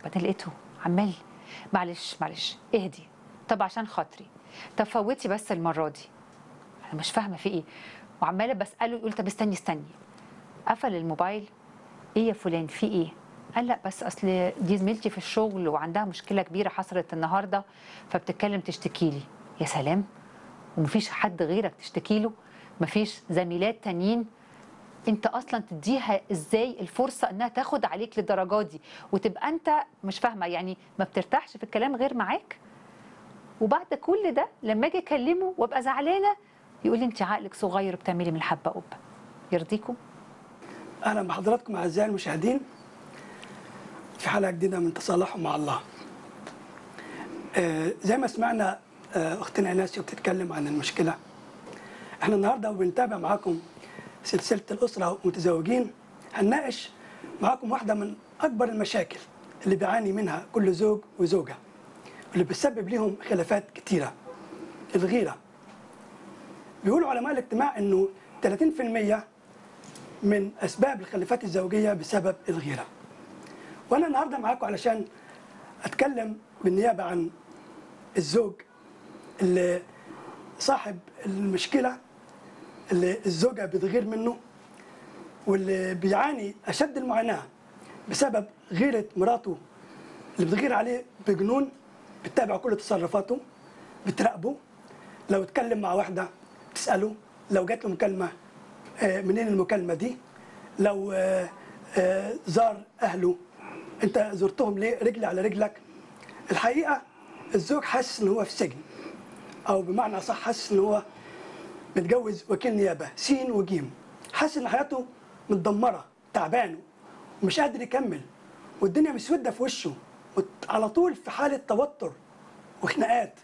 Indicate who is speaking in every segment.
Speaker 1: بعدين لقيته عمال معلش معلش اهدي طب عشان خاطري طب فوتي بس المره دي انا مش فاهمه في ايه وعماله بساله يقول طب استني استني قفل الموبايل ايه يا فلان في ايه قال لا بس اصل دي زميلتي في الشغل وعندها مشكله كبيره حصلت النهارده فبتتكلم تشتكي لي يا سلام ومفيش حد غيرك تشتكي له مفيش زميلات تانيين انت اصلا تديها ازاي الفرصه انها تاخد عليك للدرجات دي وتبقى انت مش فاهمه يعني ما بترتاحش في الكلام غير معاك وبعد كل ده لما اجي اكلمه وابقى زعلانه يقول لي انت عقلك صغير وبتعملي من الحبه قبه يرضيكم
Speaker 2: اهلا بحضراتكم اعزائي المشاهدين في حلقه جديده من تصالحهم مع الله. آه زي ما سمعنا آه اختنا ايناسيو بتتكلم عن المشكله. احنا النهارده بنتابع معاكم سلسله الاسره والمتزوجين هنناقش معاكم واحده من اكبر المشاكل اللي بيعاني منها كل زوج وزوجه واللي بتسبب لهم خلافات كتيره الغيره. بيقولوا علماء الاجتماع انه 30% من اسباب الخلافات الزوجيه بسبب الغيره. وانا النهارده معاكم علشان اتكلم بالنيابه عن الزوج اللي صاحب المشكله اللي الزوجه بتغير منه واللي بيعاني اشد المعاناه بسبب غيره مراته اللي بتغير عليه بجنون بتتابع كل تصرفاته بتراقبه لو اتكلم مع واحده تساله لو جات له مكالمه آه، منين المكالمه دي لو آه، آه، زار اهله انت زرتهم ليه رجلي على رجلك الحقيقه الزوج حاسس ان هو في سجن او بمعنى صح حاسس ان هو متجوز وكيل نيابه سين وجيم حاسس ان حياته متدمره تعبان ومش قادر يكمل والدنيا مسوده في وشه وت- على طول في حاله توتر وخناقات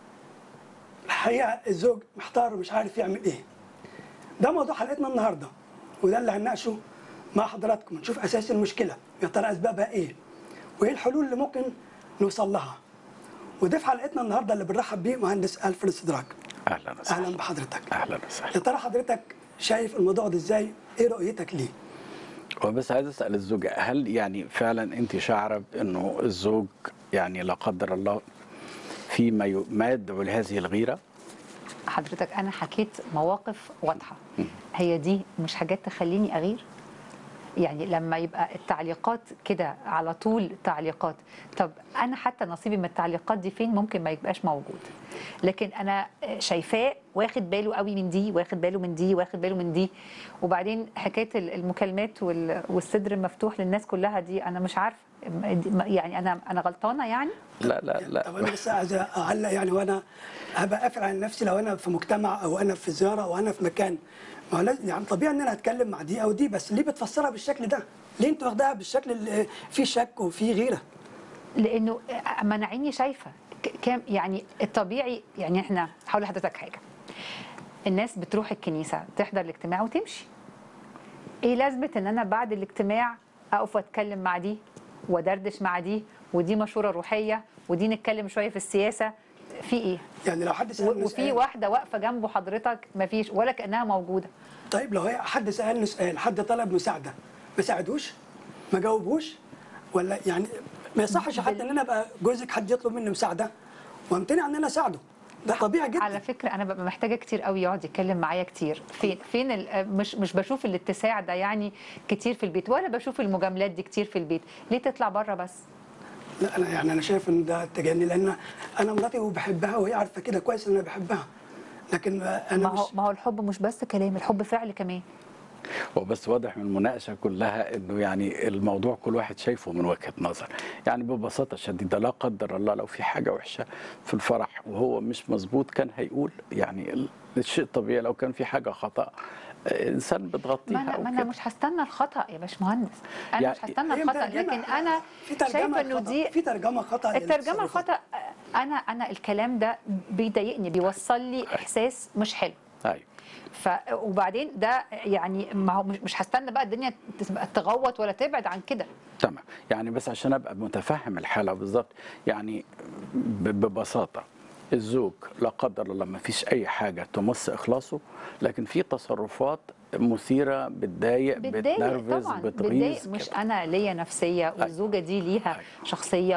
Speaker 2: الحقيقه الزوج محتار ومش عارف يعمل ايه ده موضوع حلقتنا النهارده وده اللي هنناقشه مع حضراتكم نشوف اساس المشكله يا ترى اسبابها ايه وايه الحلول اللي ممكن نوصل لها وده في حلقتنا النهارده اللي بنرحب بيه مهندس الفريد صدراك
Speaker 3: اهلا وسهلا
Speaker 2: اهلا بحضرتك
Speaker 3: اهلا
Speaker 2: يا
Speaker 3: وسهلا
Speaker 2: ترى حضرتك شايف الموضوع ده ازاي ايه رؤيتك ليه
Speaker 3: وبس عايز اسال الزوجه هل يعني فعلا انت شعره انه الزوج يعني لا قدر الله في ما ي- ما يدعو لهذه الغيره
Speaker 1: حضرتك انا حكيت مواقف واضحه هي دي مش حاجات تخليني اغير يعني لما يبقى التعليقات كده على طول تعليقات طب انا حتى نصيبي من التعليقات دي فين ممكن ما يبقاش موجود لكن انا شايفاه واخد باله قوي من دي واخد باله من دي واخد باله من دي وبعدين حكايه المكالمات وال- والصدر المفتوح للناس كلها دي انا مش عارفه يعني انا انا غلطانه يعني
Speaker 3: لا لا لا
Speaker 2: طب انا بس عايز اعلق يعني وانا هبقى قافل على نفسي لو انا في مجتمع او انا في زياره او انا في مكان ما هو لازم يعني طبيعي ان انا هتكلم مع دي او دي بس ليه بتفسرها بالشكل ده؟ ليه انت واخداها بالشكل اللي فيه شك وفيه غيره؟
Speaker 1: لانه ما انا عيني شايفه ك- كام يعني الطبيعي يعني احنا هقول لحضرتك حاجه الناس بتروح الكنيسه تحضر الاجتماع وتمشي ايه لازمه ان انا بعد الاجتماع اقف واتكلم مع دي ودردش مع دي ودي مشوره روحيه ودي نتكلم شويه في السياسه في ايه
Speaker 2: يعني لو حد
Speaker 1: و-
Speaker 2: سالني
Speaker 1: وفي
Speaker 2: سؤال
Speaker 1: واحده واقفه جنبه حضرتك مفيش ولا كانها موجوده
Speaker 2: طيب لو هي حد سالني سؤال حد طلب مساعده ما ساعدوش؟ ما جاوبوش؟ ولا يعني ما يصحش حتى ان انا ابقى جوزك حد يطلب مني مساعده وامتنع ان انا اساعده ده طبيعي جدا
Speaker 1: على فكره انا ببقى محتاجه كتير قوي يقعد يتكلم معايا كتير فين فين ال- مش مش بشوف الاتساع ده يعني كتير في البيت ولا بشوف المجاملات دي كتير في البيت ليه تطلع بره بس
Speaker 2: لا انا يعني انا شايف ان ده تجني لان انا مراتي وبحبها وهي عارفه كده كويس ان انا بحبها لكن انا
Speaker 1: ما هو
Speaker 2: مش
Speaker 1: ما هو الحب مش بس كلام الحب فعل كمان
Speaker 3: هو بس واضح من المناقشه كلها انه يعني الموضوع كل واحد شايفه من وجهه نظر يعني ببساطه شديده لا قدر الله لو في حاجه وحشه في الفرح وهو مش مظبوط كان هيقول يعني ال- الشيء طبيعي لو كان في حاجه خطا آه، انسان بتغطيها
Speaker 1: ما انا
Speaker 3: أو
Speaker 1: ما انا
Speaker 3: كده.
Speaker 1: مش هستنى الخطا يا باشمهندس انا
Speaker 3: يعني
Speaker 1: مش هستنى
Speaker 2: هي
Speaker 1: الخطا
Speaker 2: مترجمة.
Speaker 1: لكن انا
Speaker 2: في ترجمة
Speaker 1: شايفه انه
Speaker 2: خطأ.
Speaker 1: دي
Speaker 2: في ترجمه خطا
Speaker 1: الترجمه
Speaker 2: للتصرفات.
Speaker 1: الخطا انا انا الكلام ده بيضايقني بيوصل لي احساس مش حلو
Speaker 3: ايوه
Speaker 1: ف وبعدين ده يعني ما هو مش مش هستنى بقى الدنيا تبقى تغوط ولا تبعد عن كده
Speaker 3: تمام يعني بس عشان ابقى متفهم الحاله بالظبط يعني ب- ببساطه الزوج لا قدر الله ما فيش اي حاجه تمس اخلاصه لكن في تصرفات مثيره بتضايق
Speaker 1: بتضايق
Speaker 3: بتنرفز
Speaker 1: طبعا
Speaker 3: بتغيظ
Speaker 1: بتضايق مش
Speaker 3: كده.
Speaker 1: انا ليا نفسيه والزوجه دي ليها شخصيه